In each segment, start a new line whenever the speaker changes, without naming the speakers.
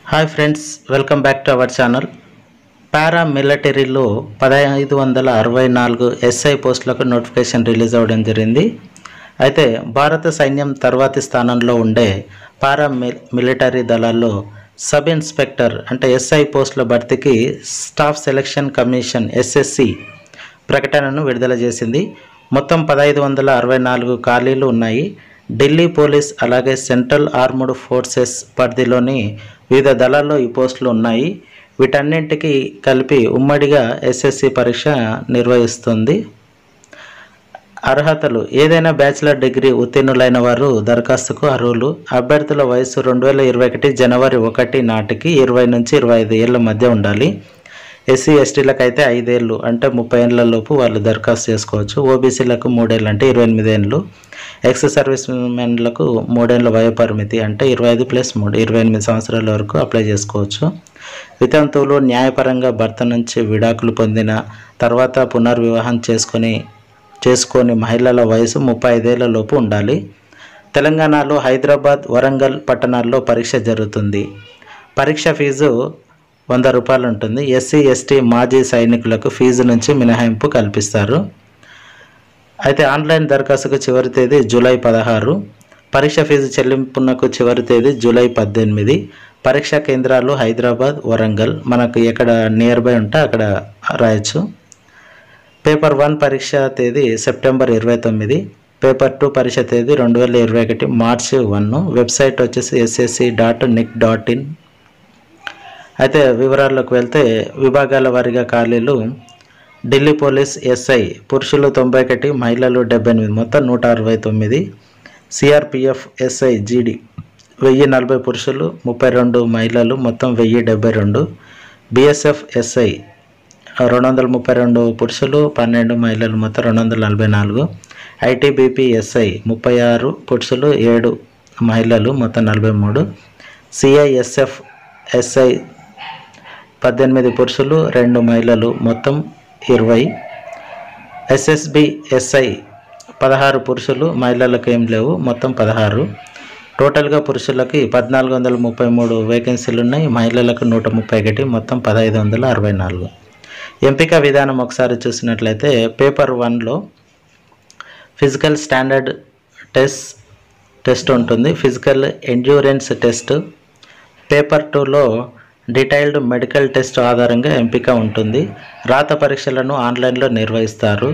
hi friends welcome back to our channel para మిలిటరీలో పదహైదు వందల అరవై నాలుగు ఎస్ఐ పోస్టులకు నోటిఫికేషన్ రిలీజ్ అవ్వడం జరిగింది అయితే భారత సైన్యం తర్వాతి స్థానంలో ఉండే పారా మిల్ మిలిటరీ దళాల్లో సబ్ ఇన్స్పెక్టర్ అంటే ఎస్ఐ పోస్టుల భర్తీకి స్టాఫ్ సెలక్షన్ కమిషన్ ఎస్ఎస్సి ప్రకటనను విడుదల చేసింది మొత్తం పదహైదు వందల అరవై నాలుగు ఖాళీలు ఉన్నాయి ఢిల్లీ పోలీస్ అలాగే సెంట్రల్ ఆర్మ్డ్ ఫోర్సెస్ పరిధిలోని వివిధ దళాల్లో ఈ పోస్టులు ఉన్నాయి వీటన్నింటికి కలిపి ఉమ్మడిగా ఎస్ఎస్సి పరీక్ష నిర్వహిస్తుంది అర్హతలు ఏదైనా బ్యాచిలర్ డిగ్రీ ఉత్తీర్ణులైన వారు దరఖాస్తుకు అర్హులు అభ్యర్థుల వయసు రెండు వేల ఇరవై ఒకటి జనవరి ఒకటి నాటికి ఇరవై నుంచి ఇరవై ఐదు ఏళ్ళ మధ్య ఉండాలి ఎస్సీ ఎస్టీలకు అయితే ఐదేళ్ళు అంటే ముప్పై ఏళ్ళ లోపు వాళ్ళు దరఖాస్తు చేసుకోవచ్చు ఓబీసీలకు మూడేళ్ళు అంటే ఇరవై ఎనిమిది ఏళ్ళు ఎక్స్ సర్వీస్ మెన్లకు మూడేళ్ళ వయోపరిమితి అంటే ఇరవై ఐదు ప్లస్ మూడు ఇరవై ఎనిమిది సంవత్సరాల వరకు అప్లై చేసుకోవచ్చు వితంతువులు న్యాయపరంగా భర్త నుంచి విడాకులు పొందిన తర్వాత పునర్వివాహం చేసుకొని చేసుకొని మహిళల వయసు ముప్పై ఐదేళ్ల లోపు ఉండాలి తెలంగాణలో హైదరాబాద్ వరంగల్ పట్టణాల్లో పరీక్ష జరుగుతుంది పరీక్ష ఫీజు వంద రూపాయలు ఉంటుంది ఎస్సీ ఎస్టీ మాజీ సైనికులకు ఫీజు నుంచి మినహాయింపు కల్పిస్తారు అయితే ఆన్లైన్ దరఖాస్తుకు చివరి తేదీ జూలై పదహారు పరీక్ష ఫీజు చెల్లింపునకు చివరి తేదీ జూలై పద్దెనిమిది పరీక్షా కేంద్రాలు హైదరాబాద్ వరంగల్ మనకు ఎక్కడ నియర్ బై ఉంటే అక్కడ రాయొచ్చు పేపర్ వన్ పరీక్ష తేదీ సెప్టెంబర్ ఇరవై తొమ్మిది పేపర్ టూ పరీక్ష తేదీ రెండు వేల ఇరవై ఒకటి మార్చి వన్ వెబ్సైట్ వచ్చేసి SSC dot NIC dot in అయితే వివరాల్లోకి వెళ్తే విభాగాల వారీగా ఖాళీలు ఢిల్లీ పోలీస్ ఎస్ఐ పురుషులు తొంభై ఒకటి మహిళలు డెబ్బై ఎనిమిది మొత్తం నూట అరవై తొమ్మిది సిఆర్పిఎఫ్ ఎస్ఐ జీడి వెయ్యి నలభై పురుషులు ముప్పై రెండు మహిళలు మొత్తం వెయ్యి డెబ్బై రెండు బిఎస్ఎఫ్ ఎస్ఐ రెండు వందల ముప్పై రెండు పురుషులు పన్నెండు మహిళలు మొత్తం రెండు వందల నలభై నాలుగు ఐటీబీపీ ఎస్ఐ ముప్పై ఆరు పురుషులు ఏడు మహిళలు మొత్తం నలభై మూడు సిఐఎస్ఎఫ్ ఎస్ఐ పద్దెనిమిది పురుషులు రెండు మహిళలు మొత్తం ఇరవై ఎస్ఎస్బి ఎస్ఐ పదహారు పురుషులు మహిళలకు ఏం లేవు మొత్తం పదహారు టోటల్గా పురుషులకి పద్నాలుగు వందల ముప్పై మూడు వేకెన్సీలు ఉన్నాయి మహిళలకు నూట ముప్పై ఒకటి మొత్తం పదహైదు వందల అరవై నాలుగు ఎంపిక విధానం ఒకసారి చూసినట్లయితే పేపర్ వన్లో ఫిజికల్ స్టాండర్డ్ టెస్ట్ టెస్ట్ ఉంటుంది ఫిజికల్ ఎండ్యూరెన్స్ టెస్ట్ పేపర్ టూలో డీటెయిల్డ్ మెడికల్ టెస్ట్ ఆధారంగా ఎంపిక ఉంటుంది రాత పరీక్షలను ఆన్లైన్లో నిర్వహిస్తారు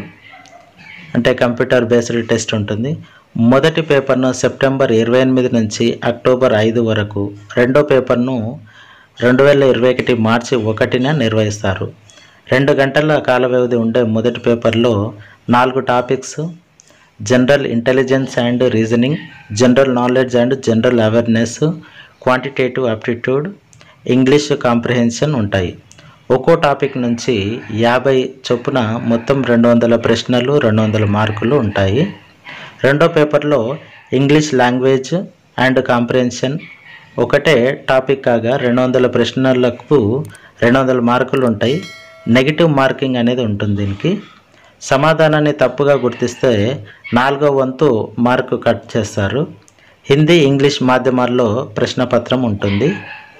అంటే కంప్యూటర్ బేస్డ్ టెస్ట్ ఉంటుంది మొదటి పేపర్ను సెప్టెంబర్ ఇరవై ఎనిమిది నుంచి అక్టోబర్ ఐదు వరకు రెండో పేపర్ను రెండు వేల ఇరవై ఒకటి మార్చి ఒకటిన నిర్వహిస్తారు రెండు గంటల కాల వ్యవధి ఉండే మొదటి పేపర్లో నాలుగు topics general intelligence and reasoning general knowledge and general awareness quantitative aptitude English comprehension ఉంటాయి ఒక్కో టాపిక్ నుంచి యాభై చొప్పున మొత్తం రెండు వందల ప్రశ్నలు రెండు వందల మార్కులు ఉంటాయి రెండో పేపర్లో ఇంగ్లీష్ లాంగ్వేజ్ అండ్ కాంప్రిహెన్షన్ ఒకటే టాపిక్ కాగా రెండు వందల ప్రశ్నలకు రెండు వందల మార్కులు ఉంటాయి నెగిటివ్ మార్కింగ్ అనేది ఉంటుంది దీనికి సమాధానాన్ని తప్పుగా గుర్తిస్తే నాలుగో వంతు మార్కు కట్ చేస్తారు హిందీ ఇంగ్లీష్ మాధ్యమాల్లో ప్రశ్నపత్రం ఉంటుంది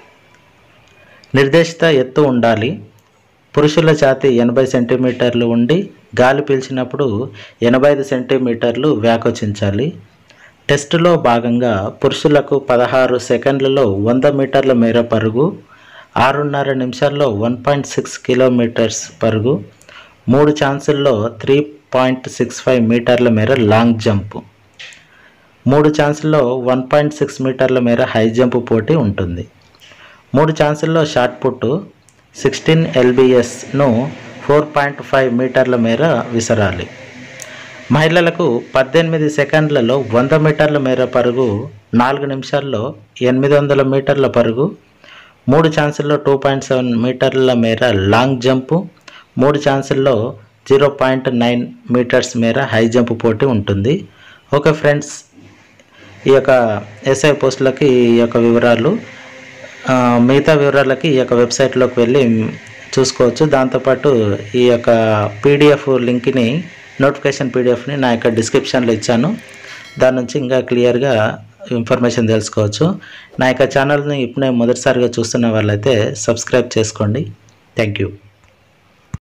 నిర్దేశిత ఎత్తు ఉండాలి పురుషుల ఛాతి ఎనభై సెంటీమీటర్లు ఉండి గాలి పీల్చినప్పుడు ఎనభై ఐదు సెంటీమీటర్లు వ్యాకోచించాలి టెస్టులో భాగంగా పురుషులకు పదహారు సెకండ్లలో వంద మీటర్ల మేర పరుగు ఆరున్నర నిమిషాల్లో వన్ పాయింట్ సిక్స్ కిలోమీటర్స్ పరుగు మూడు ఛాన్సుల్లో త్రీ పాయింట్ సిక్స్ ఫైవ్ మీటర్ల మేర లాంగ్ జంప్ మూడు ఛాన్సుల్లో వన్ పాయింట్ సిక్స్ మీటర్ల మేర హై జంప్ పోటీ ఉంటుంది మూడు ఛాన్సుల్లో షార్ట్ పుట్ సిక్స్టీన్ ఎల్బిఎస్ను ఫోర్ పాయింట్ ఫైవ్ మీటర్ల మేర విసరాలి మహిళలకు పద్దెనిమిది సెకండ్లలో వంద మీటర్ల మేర పరుగు నాలుగు నిమిషాల్లో ఎనిమిది వందల మీటర్ల పరుగు మూడు ఛాన్సుల్లో టూ పాయింట్ సెవెన్ మీటర్ల మేర లాంగ్ జంపు మూడు ఛాన్సుల్లో జీరో పాయింట్ నైన్ మీటర్స్ మేర హై జంప్ పోటీ ఉంటుంది ఓకే ఫ్రెండ్స్ ఈ యొక్క ఎస్ఐ పోస్టులకి ఈ యొక్క వివరాలు ఆ, మిగతా వివరాలకి ఈ యొక్క వెబ్సైట్లోకి వెళ్ళి చూసుకోవచ్చు దాంతోపాటు ఈ యొక్క పీడిఎఫ్ లింక్ని నోటిఫికేషన్ పీడిఎఫ్ని నా యొక్క డిస్క్రిప్షన్లో ఇచ్చాను దాని నుంచి ఇంకా క్లియర్గా ఇన్ఫర్మేషన్ తెలుసుకోవచ్చు నా యొక్క ఛానల్ని ఇప్పుడే మొదటిసారిగా చూస్తున్న వాళ్ళైతే సబ్స్క్రైబ్ చేసుకోండి థ్యాంక్ యూ